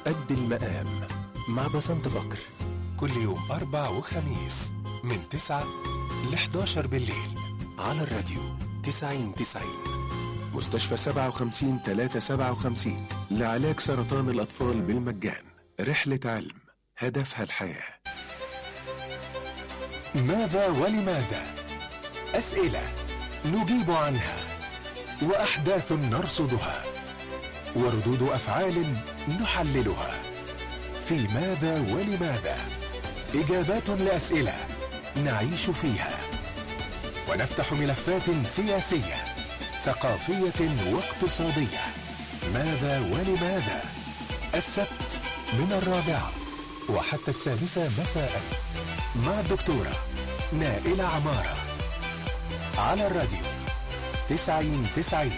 قد المقام مع بسنت بكر كل يوم أربع وخميس من 9 ل 11 بالليل على الراديو 90 90 مستشفى 57 357 لعلاج سرطان الأطفال بالمجان رحلة علم هدفها الحياة ماذا ولماذا؟ أسئلة نجيب عنها وأحداث نرصدها وردود أفعال نحللها في ماذا ولماذا؟ إجابات لأسئلة نعيش فيها ونفتح ملفات سياسية ثقافية واقتصادية ماذا ولماذا؟ السبت من الرابعة وحتى السادسة مساء مع الدكتورة نائلة عمارة على الراديو تسعين تسعين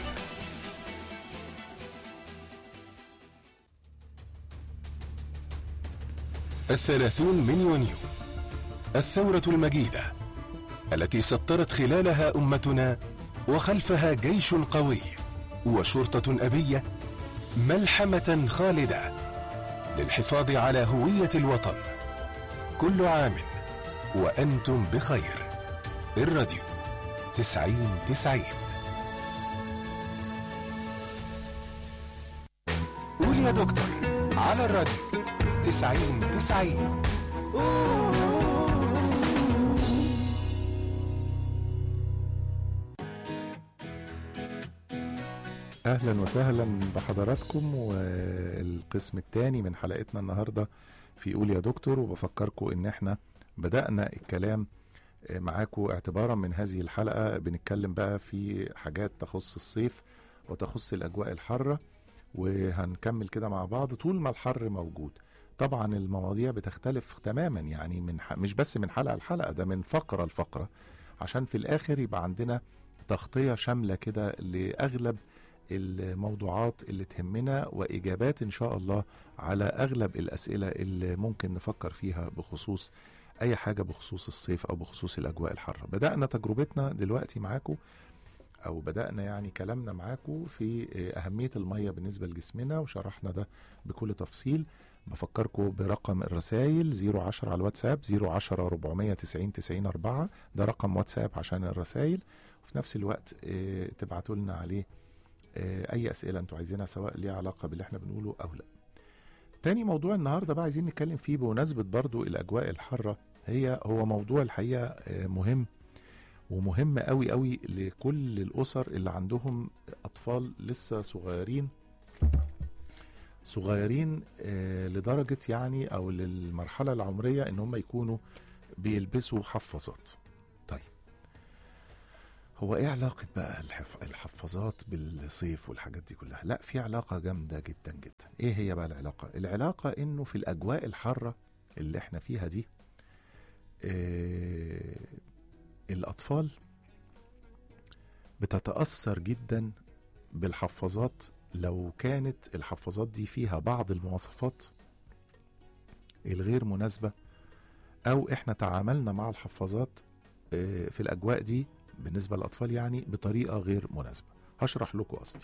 الثلاثون من يونيو الثورة المجيدة التي سطرت خلالها أمتنا وخلفها جيش قوي وشرطة أبية ملحمة خالدة للحفاظ على هوية الوطن كل عام وأنتم بخير الراديو تسعين تسعين قول يا دكتور على الراديو تسعين تسعين اهلا وسهلا بحضراتكم والقسم الثاني من حلقتنا النهارده في قول يا دكتور وبفكركم ان احنا بدانا الكلام معاكم اعتبارا من هذه الحلقه بنتكلم بقى في حاجات تخص الصيف وتخص الاجواء الحاره وهنكمل كده مع بعض طول ما الحر موجود طبعا المواضيع بتختلف تماما يعني من ح... مش بس من حلقه لحلقه ده من فقره لفقره عشان في الاخر يبقى عندنا تغطيه شامله كده لاغلب الموضوعات اللي تهمنا واجابات ان شاء الله على اغلب الاسئله اللي ممكن نفكر فيها بخصوص اي حاجه بخصوص الصيف او بخصوص الاجواء الحاره بدانا تجربتنا دلوقتي معاكم او بدانا يعني كلامنا معاكم في اهميه الميه بالنسبه لجسمنا وشرحنا ده بكل تفصيل بفكركم برقم الرسائل 010 على الواتساب 010 490 90 4 ده رقم واتساب عشان الرسائل وفي نفس الوقت تبعتوا لنا عليه اي اسئله انتوا عايزينها سواء ليها علاقه باللي احنا بنقوله او لا تاني موضوع النهارده بقى عايزين نتكلم فيه بمناسبه برضو الاجواء الحاره هي هو موضوع الحقيقه مهم ومهم قوي قوي لكل الاسر اللي عندهم اطفال لسه صغيرين صغيرين لدرجه يعني او للمرحله العمريه ان هم يكونوا بيلبسوا حفاظات طيب هو ايه علاقة بقى الحف... الحفاظات بالصيف والحاجات دي كلها؟ لا في علاقة جامدة جدا جدا. ايه هي بقى العلاقة؟ العلاقة انه في الاجواء الحارة اللي احنا فيها دي إيه الاطفال بتتأثر جدا بالحفاظات لو كانت الحفاظات دي فيها بعض المواصفات الغير مناسبة او احنا تعاملنا مع الحفاظات إيه في الاجواء دي بالنسبة للأطفال يعني بطريقة غير مناسبة هشرح لكم قصدي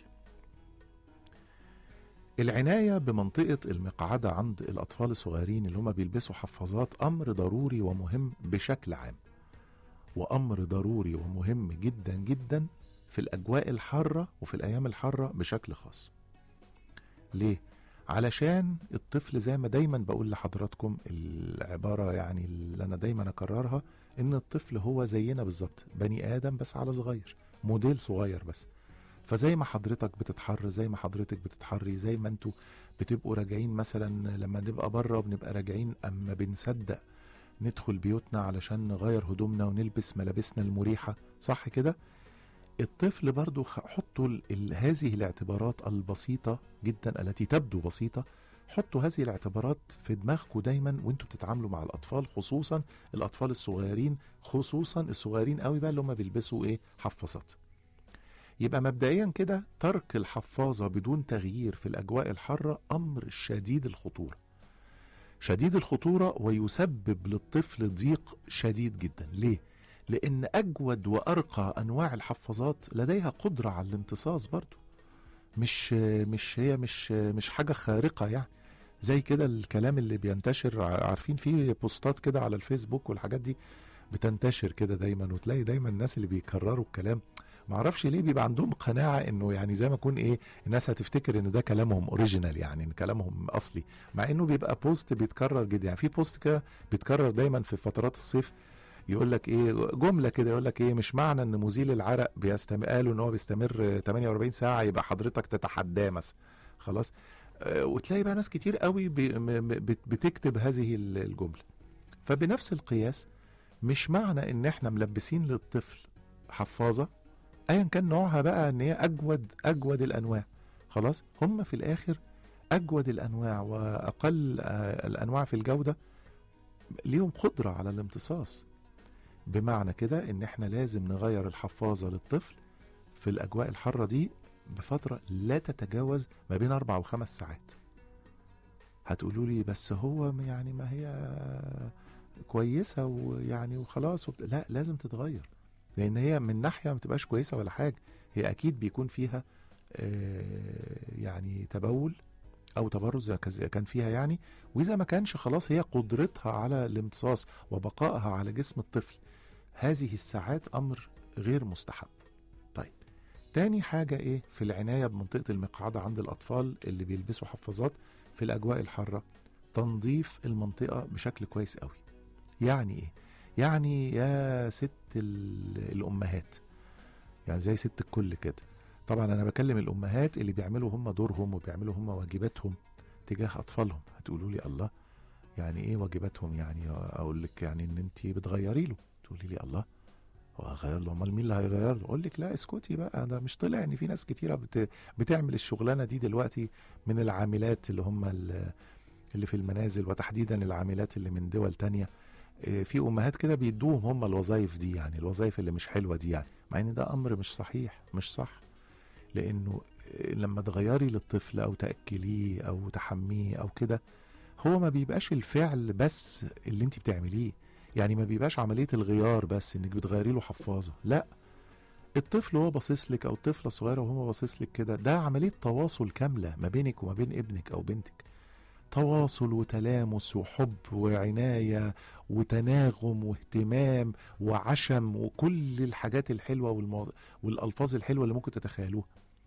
العناية بمنطقة المقعدة عند الأطفال الصغيرين اللي هم بيلبسوا حفاظات أمر ضروري ومهم بشكل عام وأمر ضروري ومهم جدا جدا في الأجواء الحارة وفي الأيام الحارة بشكل خاص ليه؟ علشان الطفل زي ما دايما بقول لحضراتكم العبارة يعني اللي أنا دايما أكررها ان الطفل هو زينا بالظبط بني ادم بس على صغير موديل صغير بس فزي ما حضرتك بتتحر زي ما حضرتك بتتحري زي ما انتوا بتبقوا راجعين مثلا لما نبقى بره بنبقى راجعين اما بنصدق ندخل بيوتنا علشان نغير هدومنا ونلبس ملابسنا المريحة صح كده الطفل برضو حطوا هذه الاعتبارات البسيطة جدا التي تبدو بسيطة حطوا هذه الاعتبارات في دماغكم دايما وانتوا بتتعاملوا مع الاطفال خصوصا الاطفال الصغيرين خصوصا الصغيرين قوي بقى اللي هم بيلبسوا ايه حفاظات يبقى مبدئيا كده ترك الحفاظه بدون تغيير في الاجواء الحاره امر شديد الخطوره شديد الخطوره ويسبب للطفل ضيق شديد جدا ليه لان اجود وارقى انواع الحفاظات لديها قدره على الامتصاص برضو مش مش هي مش مش حاجه خارقه يعني زي كده الكلام اللي بينتشر ع- عارفين في بوستات كده على الفيسبوك والحاجات دي بتنتشر كده دايما وتلاقي دايما الناس اللي بيكرروا الكلام معرفش ليه بيبقى عندهم قناعة انه يعني زي ما يكون ايه الناس هتفتكر ان ده كلامهم اوريجينال يعني ان كلامهم اصلي مع انه بيبقى بوست بيتكرر جدا يعني في بوست كده بيتكرر دايما في فترات الصيف يقول لك ايه جمله كده يقول لك ايه مش معنى ان مزيل العرق بيستمر قالوا ان هو بيستمر 48 ساعه يبقى حضرتك تتحداه مثلا خلاص آه، وتلاقي بقى ناس كتير قوي بي- م- م- بت- بتكتب هذه ال- الجمله فبنفس القياس مش معنى ان احنا ملبسين للطفل حفاظه ايا كان نوعها بقى ان هي اجود اجود الانواع خلاص هم في الاخر اجود الانواع واقل آه، الانواع في الجوده ليهم قدره على الامتصاص بمعنى كده ان احنا لازم نغير الحفاظه للطفل في الاجواء الحاره دي بفتره لا تتجاوز ما بين اربع وخمس ساعات هتقولوا لي بس هو يعني ما هي كويسه ويعني وخلاص وبت... لا لازم تتغير لان هي من ناحيه ما تبقاش كويسه ولا حاجه هي اكيد بيكون فيها آه، يعني تبول او تبرز كز- كان فيها يعني واذا ما كانش خلاص هي قدرتها على الامتصاص وبقائها على جسم الطفل هذه الساعات امر غير مستحب طيب تاني حاجة ايه في العناية بمنطقة المقعدة عند الأطفال اللي بيلبسوا حفاظات في الأجواء الحارة تنظيف المنطقة بشكل كويس قوي يعني ايه يعني يا ست ال- الأمهات يعني زي ست الكل كده طبعا أنا بكلم الأمهات اللي بيعملوا هم دورهم وبيعملوا هم واجباتهم تجاه أطفالهم هتقولوا لي الله يعني ايه واجباتهم يعني اقول لك يعني ان انت بتغيري له تقولي لي الله هو هغير له امال مين اللي هيغير له اقول لك لا اسكتي بقى ده مش طلع ان في ناس كتيره بت... بتعمل الشغلانه دي دلوقتي من العاملات اللي هم ال- اللي في المنازل وتحديدا العاملات اللي من دول تانية إيه، في امهات كده بيدوهم هم الوظائف دي يعني الوظائف اللي مش حلوه دي يعني مع ان ده امر مش صحيح مش صح لانه إيه، لما تغيري للطفل او تاكليه او تحميه او كده هو ما بيبقاش الفعل بس اللي انت بتعمليه يعني ما بيبقاش عمليه الغيار بس انك بتغيري له حفاظه لا الطفل وهو باصص لك او الطفله الصغيره وهو باصص لك كده ده عمليه تواصل كامله ما بينك وما بين ابنك او بنتك تواصل وتلامس وحب وعنايه وتناغم واهتمام وعشم وكل الحاجات الحلوه والمو... والالفاظ الحلوه اللي ممكن تتخيلوها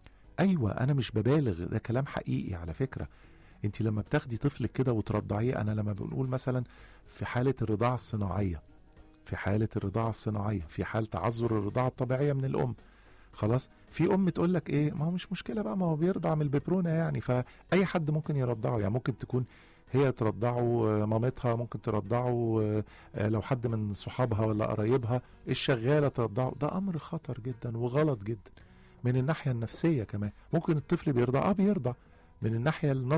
ايوه انا مش ببالغ ده كلام حقيقي على فكره انت لما بتاخدي طفلك كده وترضعيه انا لما بنقول مثلا في حاله الرضاعه الصناعيه في حاله الرضاعه الصناعيه في حال تعذر الرضاعه الطبيعيه من الام خلاص في ام تقول لك ايه ما هو مش مشكله بقى ما هو بيرضع من الببرونه يعني فاي حد ممكن يرضعه يعني ممكن تكون هي ترضعه آه، مامتها ممكن ترضعه آه، آه، لو حد من صحابها ولا قرايبها الشغاله ترضعه ده امر خطر جدا وغلط جدا من الناحيه النفسيه كمان ممكن الطفل بيرضع اه بيرضع من الناحيه النظريه